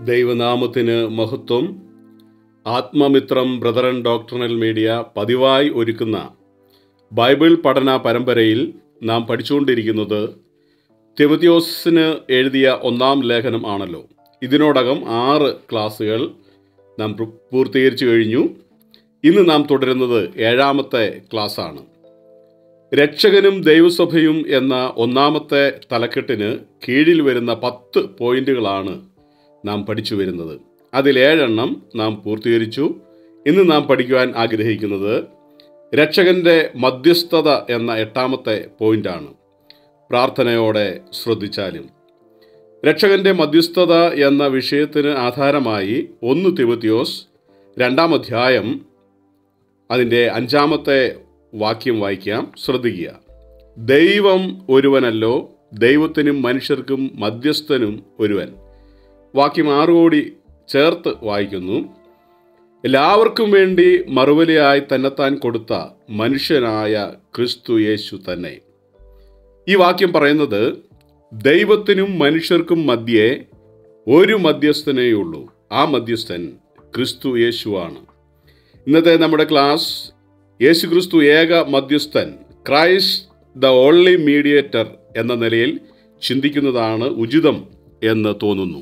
ദൈവനാമത്തിന് മഹത്വം ആത്മമിത്രം brethren doctoral media പതിവായി ഒരുക്കുന്ന ബൈബിൾ പഠന പരമ്പരയിൽ നാം പഠിച്ചുകൊണ്ടിരിക്കുന്നത് തിമത്യോസിന് എഴുതിയ ഒന്നാം ലേഖനം ആണല്ലോ ഇതിനോടകം ആറ് ക്ലാസ്സുകൾ നാം പൂ- പൂർത്തീകരിച്ചു കഴിഞ്ഞു ഇന്ന് നാം തുടരുന്നത് ഏഴാമത്തെ ക്ലാസ്സാണ് രക്ഷകനും ദൈവസഭയും എന്ന ഒന്നാമത്തെ തലക്കെട്ടിന് കീഴിൽ വരുന്ന പത്ത് പോയിന്റുകളാണ് നാം പഠിച്ചു വരുന്നത് അതിൽ ഏഴെണ്ണം നാം പൂർത്തീകരിച്ചു ഇന്ന് നാം പഠിക്കുവാൻ ആഗ്രഹിക്കുന്നത് രക്ഷകന്റെ മധ്യസ്ഥത എന്ന എട്ടാമത്തെ പോയിന്റാണ് പ്രാർത്ഥനയോടെ ശ്രദ്ധിച്ചാലും രക്ഷകന്റെ മധ്യസ്ഥത എന്ന വിഷയത്തിന് ആധാരമായി ഒന്ന് തിമത്തിയോസ് രണ്ടാം അധ്യായം അതിൻ്റെ അഞ്ചാമത്തെ വാക്യം വായിക്കാം ശ്രദ്ധിക്കുക ദൈവം ഒരുവനല്ലോ ദൈവത്തിനും മനുഷ്യർക്കും മധ്യസ്ഥനും ഒരുവൻ വാക്യം ആറുകൂടി ചേർത്ത് വായിക്കുന്നു എല്ലാവർക്കും വേണ്ടി മറുപടിയായി തന്നെത്താൻ കൊടുത്ത മനുഷ്യനായ ക്രിസ്തു യേശു തന്നെ ഈ വാക്യം പറയുന്നത് ദൈവത്തിനും മനുഷ്യർക്കും മധ്യേ ഒരു മധ്യസ്ഥനേയുള്ളൂ ആ മധ്യസ്ഥൻ ക്രിസ്തു യേശുവാണ് ഇന്നത്തെ നമ്മുടെ ക്ലാസ് യേശു ക്രിസ്തു ഏക മധ്യസ്ഥൻ ക്രൈസ്റ്റ് ദ ഓൺലി മീഡിയേറ്റർ എന്ന നിലയിൽ ചിന്തിക്കുന്നതാണ് ഉചിതം എന്ന് തോന്നുന്നു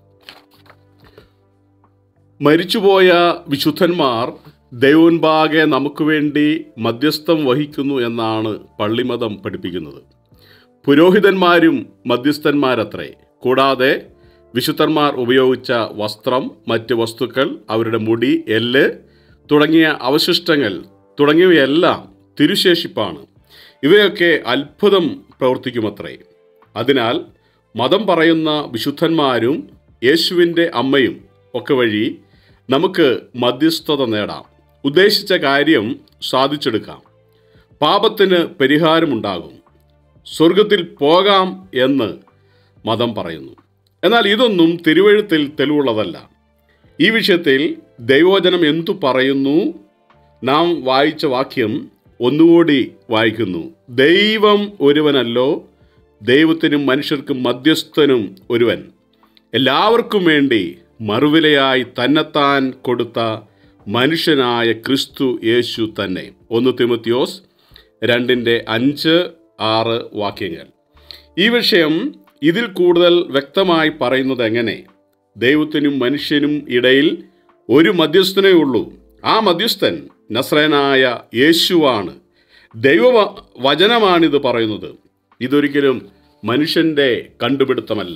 മരിച്ചുപോയ വിശുദ്ധന്മാർ ദൈവൻപാകെ നമുക്ക് വേണ്ടി മധ്യസ്ഥം വഹിക്കുന്നു എന്നാണ് പള്ളിമതം പഠിപ്പിക്കുന്നത് പുരോഹിതന്മാരും മധ്യസ്ഥന്മാരത്രേ കൂടാതെ വിശുദ്ധന്മാർ ഉപയോഗിച്ച വസ്ത്രം മറ്റ് വസ്തുക്കൾ അവരുടെ മുടി എല്ല് തുടങ്ങിയ അവശിഷ്ടങ്ങൾ തുടങ്ങിയവയെല്ലാം തിരുശേഷിപ്പാണ് ഇവയൊക്കെ അത്ഭുതം പ്രവർത്തിക്കുമത്രേ അതിനാൽ മതം പറയുന്ന വിശുദ്ധന്മാരും യേശുവിൻ്റെ അമ്മയും ഒക്കെ വഴി നമുക്ക് മധ്യസ്ഥത നേടാം ഉദ്ദേശിച്ച കാര്യം സാധിച്ചെടുക്കാം പാപത്തിന് പരിഹാരമുണ്ടാകും സ്വർഗത്തിൽ പോകാം എന്ന് മതം പറയുന്നു എന്നാൽ ഇതൊന്നും തിരുവഴുത്തിൽ തെളിവുള്ളതല്ല ഈ വിഷയത്തിൽ ദൈവവചനം എന്തു പറയുന്നു നാം വായിച്ച വാക്യം ഒന്നുകൂടി വായിക്കുന്നു ദൈവം ഒരുവനല്ലോ ദൈവത്തിനും മനുഷ്യർക്കും മധ്യസ്ഥനും ഒരുവൻ എല്ലാവർക്കും വേണ്ടി മറുവിലയായി തന്നെത്താൻ കൊടുത്ത മനുഷ്യനായ ക്രിസ്തു യേശു തന്നെ ഒന്ന് തിമത്തിയോസ് രണ്ടിൻ്റെ അഞ്ച് ആറ് വാക്യങ്ങൾ ഈ വിഷയം ഇതിൽ കൂടുതൽ വ്യക്തമായി പറയുന്നത് എങ്ങനെ ദൈവത്തിനും മനുഷ്യനും ഇടയിൽ ഒരു മധ്യസ്ഥനേ ഉള്ളൂ ആ മധ്യസ്ഥൻ നസ്രനായ യേശുവാണ് ദൈവ വ- വചനമാണിത് പറയുന്നത് ഇതൊരിക്കലും മനുഷ്യൻ്റെ കണ്ടുപിടുത്തമല്ല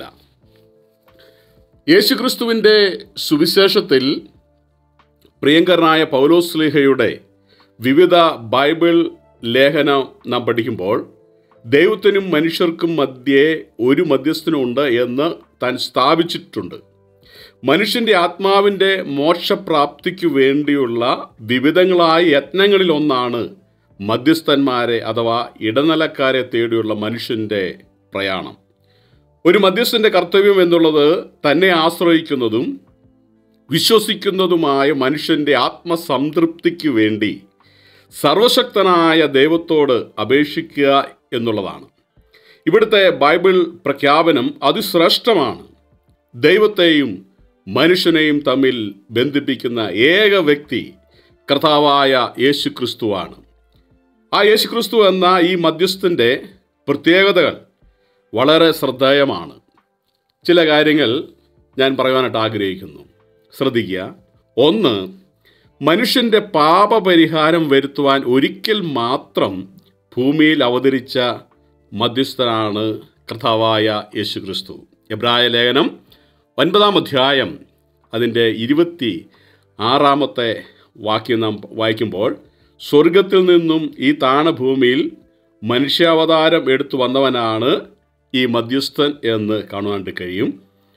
യേശുക്രിസ്തുവിൻ്റെ സുവിശേഷത്തിൽ പ്രിയങ്കരനായ പൗലോസ്ലിഹയുടെ വിവിധ ബൈബിൾ ലേഖനം നാം പഠിക്കുമ്പോൾ ദൈവത്തിനും മനുഷ്യർക്കും മധ്യേ ഒരു മധ്യസ്ഥനുണ്ട് എന്ന് താൻ സ്ഥാപിച്ചിട്ടുണ്ട് മനുഷ്യൻ്റെ ആത്മാവിൻ്റെ മോക്ഷപ്രാപ്തിക്കു വേണ്ടിയുള്ള വിവിധങ്ങളായ യത്നങ്ങളിലൊന്നാണ് മധ്യസ്ഥന്മാരെ അഥവാ ഇടനിലക്കാരെ തേടിയുള്ള മനുഷ്യൻ്റെ പ്രയാണം ഒരു മധ്യസ്ഥൻ്റെ കർത്തവ്യം എന്നുള്ളത് തന്നെ ആശ്രയിക്കുന്നതും വിശ്വസിക്കുന്നതുമായ മനുഷ്യൻ്റെ ആത്മസംതൃപ്തിക്ക് വേണ്ടി സർവശക്തനായ ദൈവത്തോട് അപേക്ഷിക്കുക എന്നുള്ളതാണ് ഇവിടുത്തെ ബൈബിൾ പ്രഖ്യാപനം അതിശ്രേഷ്ഠമാണ് ദൈവത്തെയും മനുഷ്യനെയും തമ്മിൽ ബന്ധിപ്പിക്കുന്ന ഏക വ്യക്തി കർത്താവായ യേശു ക്രിസ്തുവാണ് ആ യേശു ക്രിസ്തു എന്ന ഈ മധ്യസ്ഥൻ്റെ പ്രത്യേകതകൾ വളരെ ശ്രദ്ധേയമാണ് ചില കാര്യങ്ങൾ ഞാൻ പറയുവാനായിട്ട് ആഗ്രഹിക്കുന്നു ശ്രദ്ധിക്കുക ഒന്ന് മനുഷ്യൻ്റെ പാപപരിഹാരം വരുത്തുവാൻ ഒരിക്കൽ മാത്രം ഭൂമിയിൽ അവതരിച്ച മധ്യസ്ഥനാണ് കർത്താവായ യേശു ക്രിസ്തു എബ്രായ ലേഖനം ഒൻപതാം അധ്യായം അതിൻ്റെ ഇരുപത്തി ആറാമത്തെ വാക്യം നാം വായിക്കുമ്പോൾ സ്വർഗത്തിൽ നിന്നും ഈ താണഭൂമിയിൽ മനുഷ്യാവതാരം എടുത്തു വന്നവനാണ് ഈ മധ്യസ്ഥൻ എന്ന് കാണുവാൻ കഴിയും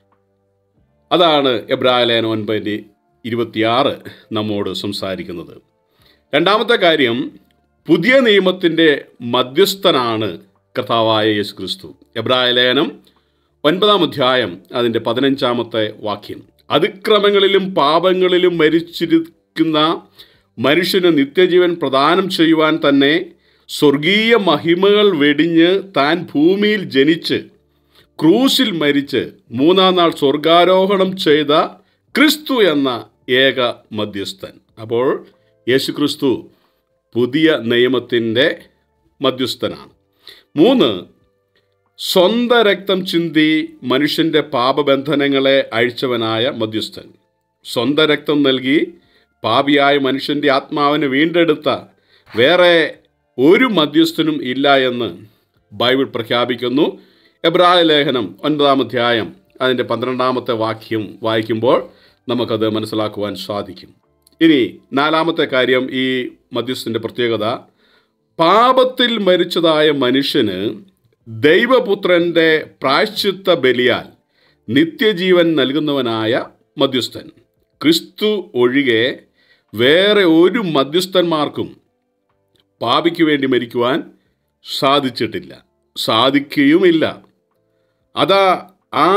അതാണ് എബ്രാലേന ഒൻപതിൻ്റെ ഇരുപത്തിയാറ് നമ്മോട് സംസാരിക്കുന്നത് രണ്ടാമത്തെ കാര്യം പുതിയ നിയമത്തിൻ്റെ മധ്യസ്ഥനാണ് കർത്താവായ യേശു ക്രിസ്തു എബ്രായ ലേഖനം ഒൻപതാം അധ്യായം അതിൻ്റെ പതിനഞ്ചാമത്തെ വാക്യം അതിക്രമങ്ങളിലും പാപങ്ങളിലും മരിച്ചിരിക്കുന്ന മനുഷ്യന് നിത്യജീവൻ പ്രദാനം ചെയ്യുവാൻ തന്നെ സ്വർഗീയ മഹിമകൾ വെടിഞ്ഞ് താൻ ഭൂമിയിൽ ജനിച്ച് ക്രൂശിൽ മരിച്ച് മൂന്നാം നാൾ സ്വർഗാരോഹണം ചെയ്ത ക്രിസ്തു എന്ന ഏക മധ്യസ്ഥൻ അപ്പോൾ യേശു ക്രിസ്തു പുതിയ നിയമത്തിൻ്റെ മധ്യസ്ഥനാണ് മൂന്ന് സ്വന്തം രക്തം ചിന്തി മനുഷ്യൻ്റെ പാപബന്ധനങ്ങളെ അഴിച്ചവനായ മധ്യസ്ഥൻ സ്വന്തം രക്തം നൽകി പാപിയായ മനുഷ്യൻ്റെ ആത്മാവിനെ വീണ്ടെടുത്ത വേറെ ഒരു മധ്യസ്ഥനും ഇല്ല എന്ന് ബൈബിൾ പ്രഖ്യാപിക്കുന്നു എബ്രായ ലേഖനം ഒൻപതാം അധ്യായം അതിൻ്റെ പന്ത്രണ്ടാമത്തെ വാക്യം വായിക്കുമ്പോൾ നമുക്കത് മനസ്സിലാക്കുവാൻ സാധിക്കും ഇനി നാലാമത്തെ കാര്യം ഈ മധ്യസ്ഥൻ്റെ പ്രത്യേകത പാപത്തിൽ മരിച്ചതായ മനുഷ്യന് ദൈവപുത്രൻ്റെ പ്രായശ്ചിത്ത ബലിയാൽ നിത്യജീവൻ നൽകുന്നവനായ മധ്യസ്ഥൻ ക്രിസ്തു ഒഴികെ വേറെ ഒരു മധ്യസ്ഥന്മാർക്കും പാപിക്ക് വേണ്ടി മരിക്കുവാൻ സാധിച്ചിട്ടില്ല സാധിക്കുകയുമില്ല അതാ ആ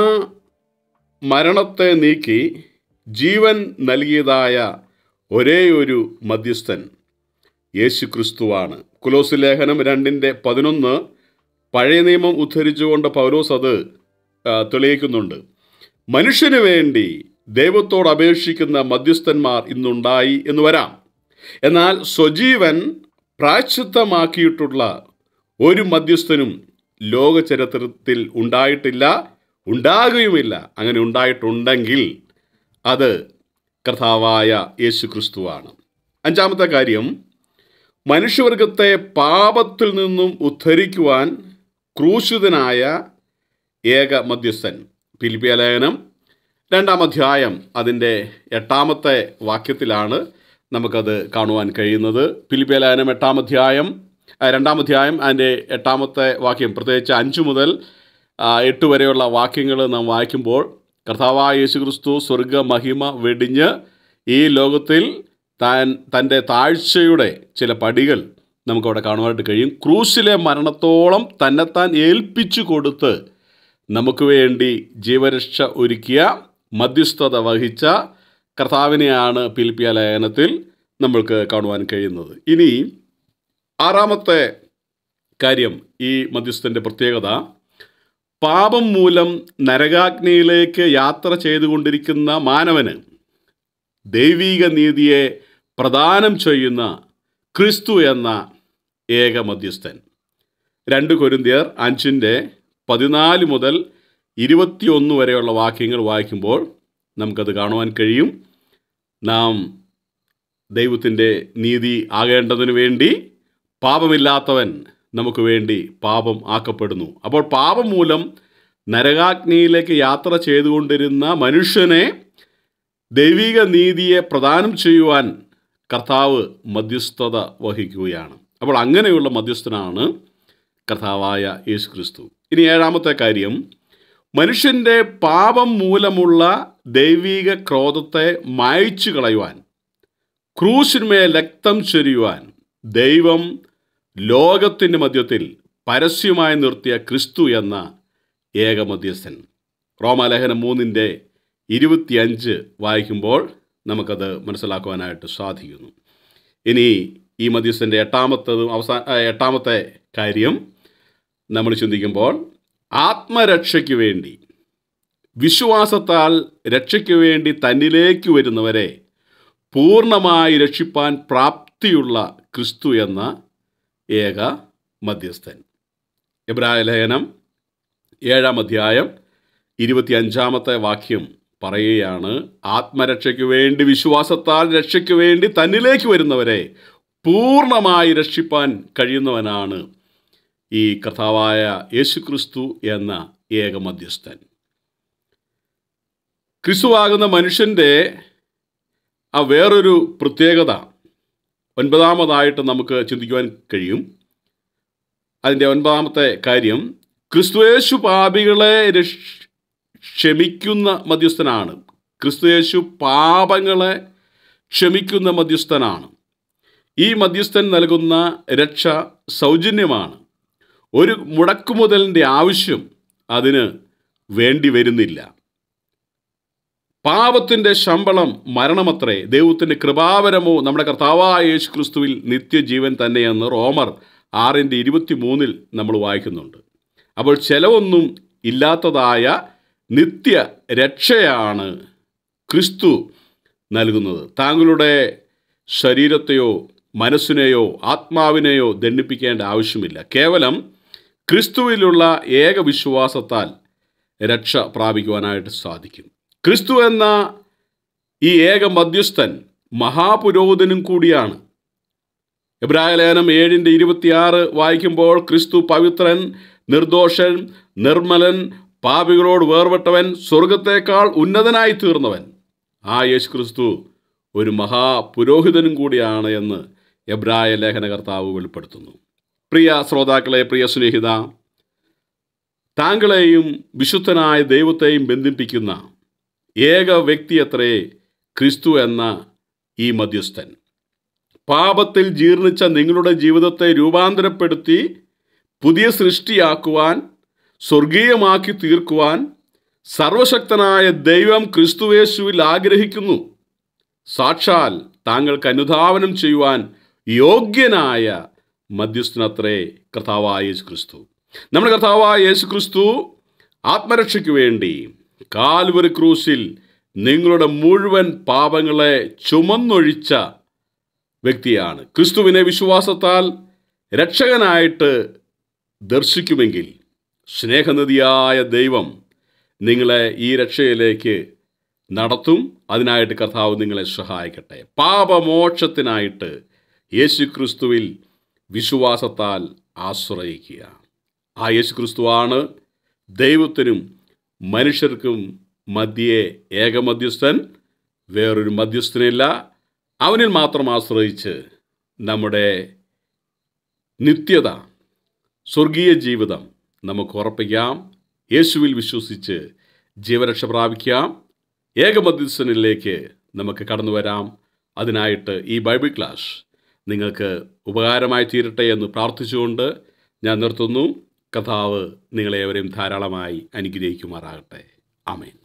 മരണത്തെ നീക്കി ജീവൻ നൽകിയതായ ഒരേ ഒരു മധ്യസ്ഥൻ യേശു ക്രിസ്തുവാണ് കുലോസ് ലേഖനം രണ്ടിൻ്റെ പതിനൊന്ന് പഴയ നിയമം ഉദ്ധരിച്ചുകൊണ്ട് പൗലോസ് അത് ആ, തെളിയിക്കുന്നുണ്ട് മനുഷ്യന് വേണ്ടി ദൈവത്തോട് അപേക്ഷിക്കുന്ന മധ്യസ്ഥന്മാർ ഇന്നുണ്ടായി എന്ന് വരാം എന്നാൽ സ്വജീവൻ പ്രായശ്ചിത്തമാക്കിയിട്ടുള്ള ഒരു മധ്യസ്ഥനും ലോക ചരിത്രത്തിൽ ഉണ്ടായിട്ടില്ല ഉണ്ടാകുകയുമില്ല അങ്ങനെ ഉണ്ടായിട്ടുണ്ടെങ്കിൽ അത് കർത്താവായ യേശു ക്രിസ്തുവാണ് അഞ്ചാമത്തെ കാര്യം മനുഷ്യവർഗത്തെ പാപത്തിൽ നിന്നും ഉദ്ധരിക്കുവാൻ ക്രൂശിതനായ ഏക മധ്യസ്ഥൻ ഫിലിപ്പിയ ലേഖനം രണ്ടാം അധ്യായം അതിൻ്റെ എട്ടാമത്തെ വാക്യത്തിലാണ് നമുക്കത് കാണുവാൻ കഴിയുന്നത് ഫിലിപ്പിയ ലേഖനം എട്ടാം അധ്യായം ആ, രണ്ടാം അധ്യായം അതിൻ്റെ എട്ടാമത്തെ വാക്യം പ്രത്യേകിച്ച് അഞ്ച് മുതൽ ആ, എട്ട് വരെയുള്ള വാക്യങ്ങൾ നാം വായിക്കുമ്പോൾ കർത്താവായ യേശു ക്രിസ്തു സ്വർഗ മഹിമ വെടിഞ്ഞ് ഈ ലോകത്തിൽ താൻ തൻ്റെ താഴ്ചയുടെ ചില പടികൾ നമുക്കവിടെ കാണുവാനായിട്ട് കഴിയും ക്രൂശിലെ മരണത്തോളം തന്നെത്താൻ ഏൽപ്പിച്ചു കൊടുത്ത് നമുക്ക് വേണ്ടി ജീവരക്ഷ ഒരുക്കിയ മധ്യസ്ഥത വഹിച്ച കർത്താവിനെയാണ് പിൽപ്പിയ ലേഖനത്തിൽ നമ്മൾക്ക് കാണുവാൻ കഴിയുന്നത് ഇനി ആറാമത്തെ കാര്യം ഈ മധ്യസ്ഥൻ്റെ പ്രത്യേകത പാപം മൂലം നരകാഗ്നിയിലേക്ക് യാത്ര ചെയ്തുകൊണ്ടിരിക്കുന്ന മാനവന് ദൈവീക നീതിയെ പ്രദാനം ചെയ്യുന്ന ക്രിസ്തു എന്ന ഏക മധ്യസ്ഥൻ രണ്ട് കൊരിന്തിയർ അഞ്ചിൻ്റെ പതിനാല് മുതൽ ഇരുപത്തിയൊന്ന് വരെയുള്ള വാക്യങ്ങൾ വായിക്കുമ്പോൾ നമുക്കത് കാണുവാൻ കഴിയും നാം ദൈവത്തിൻ്റെ നീതി ആകേണ്ടതിനു വേണ്ടി പാപമില്ലാത്തവൻ നമുക്ക് വേണ്ടി പാപം ആക്കപ്പെടുന്നു അപ്പോൾ പാപം മൂലം നരകാഗ്നിയിലേക്ക് യാത്ര ചെയ്തുകൊണ്ടിരുന്ന മനുഷ്യനെ ദൈവിക നീതിയെ പ്രദാനം ചെയ്യുവാൻ കർത്താവ് മധ്യസ്ഥത വഹിക്കുകയാണ് അപ്പോൾ അങ്ങനെയുള്ള മധ്യസ്ഥനാണ് കർത്താവായ യേശു ക്രിസ്തു ഇനി ഏഴാമത്തെ കാര്യം മനുഷ്യൻ്റെ പാപം മൂലമുള്ള ദൈവിക ക്രോധത്തെ മായ്ച്ചു കളയുവാൻ ക്രൂശിന്മേൽ രക്തം ചൊരിയുവാൻ ദൈവം ലോകത്തിൻ്റെ മധ്യത്തിൽ പരസ്യമായി നിർത്തിയ ക്രിസ്തു എന്ന ഏക മധ്യസ്ഥൻ റോമാലേഖനം മൂന്നിൻ്റെ ഇരുപത്തിയഞ്ച് വായിക്കുമ്പോൾ നമുക്കത് മനസ്സിലാക്കുവാനായിട്ട് സാധിക്കുന്നു ഇനി ഈ മധ്യസ്ഥൻ്റെ എട്ടാമത്തതും അവസാന ആ, എട്ടാമത്തെ കാര്യം നമ്മൾ ചിന്തിക്കുമ്പോൾ ആത്മരക്ഷയ്ക്ക് വേണ്ടി വിശ്വാസത്താൽ രക്ഷയ്ക്ക് വേണ്ടി തന്നിലേക്ക് വരുന്നവരെ പൂർണ്ണമായി രക്ഷിപ്പാൻ പ്രാപ്തിയുള്ള ക്രിസ്തു എന്ന ഏക മധ്യസ്ഥൻ എബ്രായ ലേഖനം ഏഴാം അധ്യായം ഇരുപത്തിയഞ്ചാമത്തെ വാക്യം പറയുകയാണ് ആത്മരക്ഷയ്ക്ക് വേണ്ടി വിശ്വാസത്താൽ രക്ഷയ്ക്ക് വേണ്ടി തന്നിലേക്ക് വരുന്നവരെ പൂർണ്ണമായി രക്ഷിപ്പാൻ കഴിയുന്നവനാണ് ഈ കർത്താവായ യേശുക്രിസ്തു എന്ന ഏക മധ്യസ്ഥൻ ക്രിസ്തുവാകുന്ന മനുഷ്യൻ്റെ ആ വേറൊരു പ്രത്യേകത ഒൻപതാമതായിട്ട് നമുക്ക് ചിന്തിക്കുവാൻ കഴിയും അതിൻ്റെ ഒൻപതാമത്തെ കാര്യം ക്രിസ്തുയേശു പാപികളെ രക്ഷ ക്ഷമിക്കുന്ന മധ്യസ്ഥനാണ് ക്രിസ്തുയേശു പാപങ്ങളെ ക്ഷമിക്കുന്ന മധ്യസ്ഥനാണ് ഈ മധ്യസ്ഥൻ നൽകുന്ന രക്ഷ സൗജന്യമാണ് ഒരു മുടക്കുമുതലിൻ്റെ ആവശ്യം അതിന് വേണ്ടി വരുന്നില്ല പാപത്തിൻ്റെ ശമ്പളം മരണമത്രേ ദൈവത്തിൻ്റെ കൃപാവരമോ നമ്മുടെ കർത്താവായ യേശു ക്രിസ്തുവിൽ നിത്യജീവൻ തന്നെയെന്ന് റോമർ ആറിൻ്റെ ഇരുപത്തി മൂന്നിൽ നമ്മൾ വായിക്കുന്നുണ്ട് അപ്പോൾ ചിലവൊന്നും ഇല്ലാത്തതായ നിത്യ രക്ഷയാണ് ക്രിസ്തു നൽകുന്നത് താങ്കളുടെ ശരീരത്തെയോ മനസ്സിനെയോ ആത്മാവിനെയോ ദണ്ഡിപ്പിക്കേണ്ട ആവശ്യമില്ല കേവലം ക്രിസ്തുവിലുള്ള ഏക വിശ്വാസത്താൽ രക്ഷ പ്രാപിക്കുവാനായിട്ട് സാധിക്കും ക്രിസ്തു എന്ന ഈ ഏക മധ്യസ്ഥൻ മഹാപുരോഹിതനും കൂടിയാണ് എബ്രായ ലേഖനം ഏഴിൻ്റെ ഇരുപത്തിയാറ് വായിക്കുമ്പോൾ ക്രിസ്തു പവിത്രൻ നിർദോഷൻ നിർമ്മലൻ പാപികളോട് വേർപെട്ടവൻ സ്വർഗത്തേക്കാൾ ഉന്നതനായി തീർന്നവൻ ആ യേശു ക്രിസ്തു ഒരു മഹാപുരോഹിതനും കൂടിയാണ് എന്ന് എബ്രായ ലേഖനകർത്താവ് വെളിപ്പെടുത്തുന്നു പ്രിയ ശ്രോതാക്കളെ പ്രിയ സ്നേഹിത താങ്കളെയും വിശുദ്ധനായ ദൈവത്തെയും ബന്ധിപ്പിക്കുന്ന ഏക വ്യക്തിയത്രേ ക്രിസ്തു എന്ന ഈ മധ്യസ്ഥൻ പാപത്തിൽ ജീർണിച്ച നിങ്ങളുടെ ജീവിതത്തെ രൂപാന്തരപ്പെടുത്തി പുതിയ സൃഷ്ടിയാക്കുവാൻ സ്വർഗീയമാക്കി തീർക്കുവാൻ സർവശക്തനായ ദൈവം ക്രിസ്തുവേശുവിൽ ആഗ്രഹിക്കുന്നു സാക്ഷാൽ താങ്കൾക്ക് അനുധാവനം ചെയ്യുവാൻ യോഗ്യനായ മധ്യസ്ഥനത്രേ കർത്താവായ യേശു ക്രിസ്തു നമ്മുടെ കർത്താവായ യേശു ക്രിസ്തു ആത്മരക്ഷയ്ക്ക് വേണ്ടി കാൽവരി ക്രൂസിൽ നിങ്ങളുടെ മുഴുവൻ പാപങ്ങളെ ചുമന്നൊഴിച്ച വ്യക്തിയാണ് ക്രിസ്തുവിനെ വിശ്വാസത്താൽ രക്ഷകനായിട്ട് ദർശിക്കുമെങ്കിൽ സ്നേഹനിധിയായ ദൈവം നിങ്ങളെ ഈ രക്ഷയിലേക്ക് നടത്തും അതിനായിട്ട് കർത്താവ് നിങ്ങളെ സഹായിക്കട്ടെ പാപമോക്ഷത്തിനായിട്ട് യേശു ക്രിസ്തുവിൽ വിശ്വാസത്താൽ ആശ്രയിക്കുക ആ യേശു ക്രിസ്തുവാണ് ദൈവത്തിനും മനുഷ്യർക്കും മധ്യേ ഏകമധ്യസ്ഥൻ വേറൊരു മധ്യസ്ഥനില്ല അവനിൽ മാത്രം ആശ്രയിച്ച് നമ്മുടെ നിത്യത സ്വർഗീയ ജീവിതം നമുക്ക് ഉറപ്പിക്കാം യേശുവിൽ വിശ്വസിച്ച് ജീവരക്ഷ പ്രാപിക്കാം ഏകമധ്യസ്ഥനിലേക്ക് നമുക്ക് കടന്നു വരാം അതിനായിട്ട് ഈ ബൈബിൾ ക്ലാസ് നിങ്ങൾക്ക് ഉപകാരമായി തീരട്ടെ എന്ന് പ്രാർത്ഥിച്ചുകൊണ്ട് ഞാൻ നിർത്തുന്നു കഥാവ് നിങ്ങളെവരെയും ധാരാളമായി അനുഗ്രഹിക്കുമാറാകട്ടെ ആമേൻ